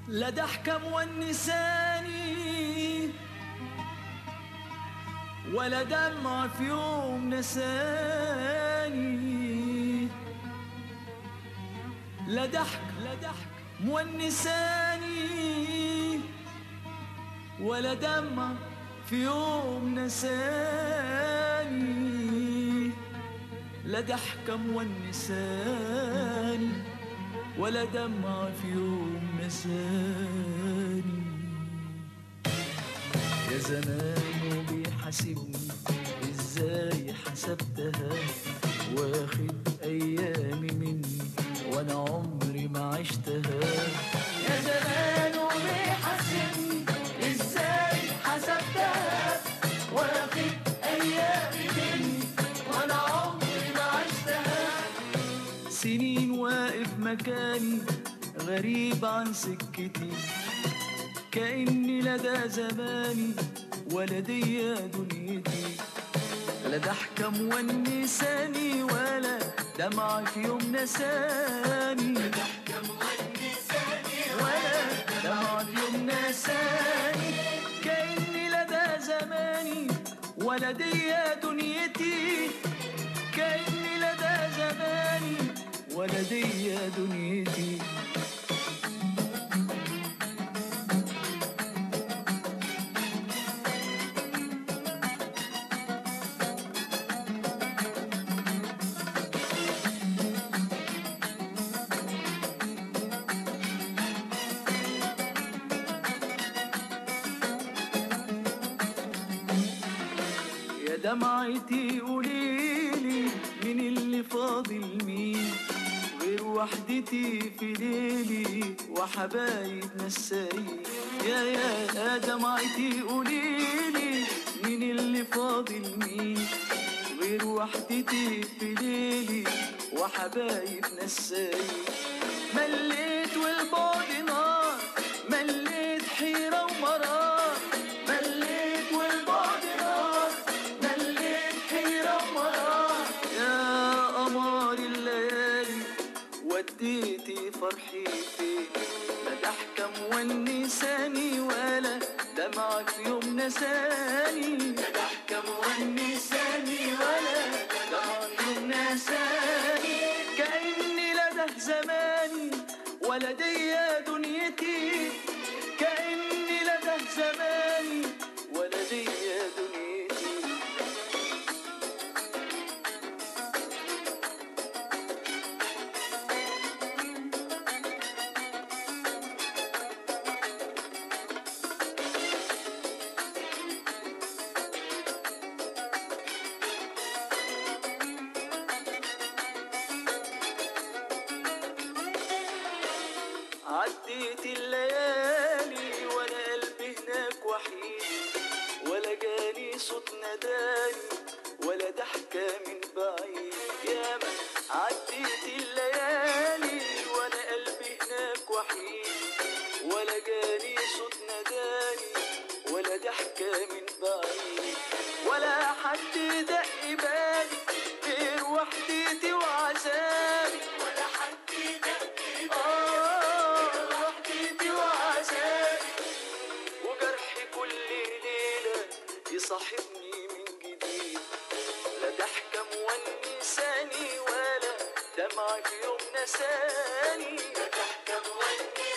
لا ضحكة مونساني ولا دمع في يوم نساني لا ضحك لا ضحك مونساني ولا دمع في يوم نساني لا ضحكة مونساني ولا دمع في يوم نساني يا زمان بيحاسبني ازاي حسبتها واخد ايامي مني وانا عمري ما عشتها يا زمان بيحاسبني ازاي حسبتها واخد ايامي مني وانا عمري ما عشتها سنين واقف مكاني غريب عن سكتي كأني لدى زماني ولا دي دنيتي لا ضحكة مونساني ولا دمع في يوم نساني ولا دمع في يوم نساني كأني لدى زماني ولا دي دنيتي كأني لدى زماني ولا دي دنيتي يا دمعتي قوليلي مين اللي فاضل مين غير وحدتي في ليلي وحبايب نسايين يا يا يا دمعتي قوليلي مين اللي فاضل مين غير وحدتي في ليلي وحبايب نسايين مليت والبعد نار مليت حيرة ومرار مليت والبعد نار مليت حيرة ومرار يا قمر الليالي وديتي فرحي فين لا ضحكة مونساني ولا دمع في يوم نساني لا ضحكة مونساني ولا دمع في يوم نساني كأني لدى زماني ولا دي دنيتي كأني لدى زماني ولا دي دنيتي عديت الليالي وانا قلبي هناك وحيد ولا جاني صوت نداني ولا ضحكة من بعيد ياما عديت الليالي وانا قلبي هناك وحيد ولا جاني صوت نداني ولا ضحكة من بعيد ولا حد دق بالي غير وحدتي وعذابي ولا حد دق آه وحدتي وعذابي وجرحي كل ليلة يصاحبني من جديد لا ضحكة مونساني ولا دمع في يوم نساني لا ضحكة مونساني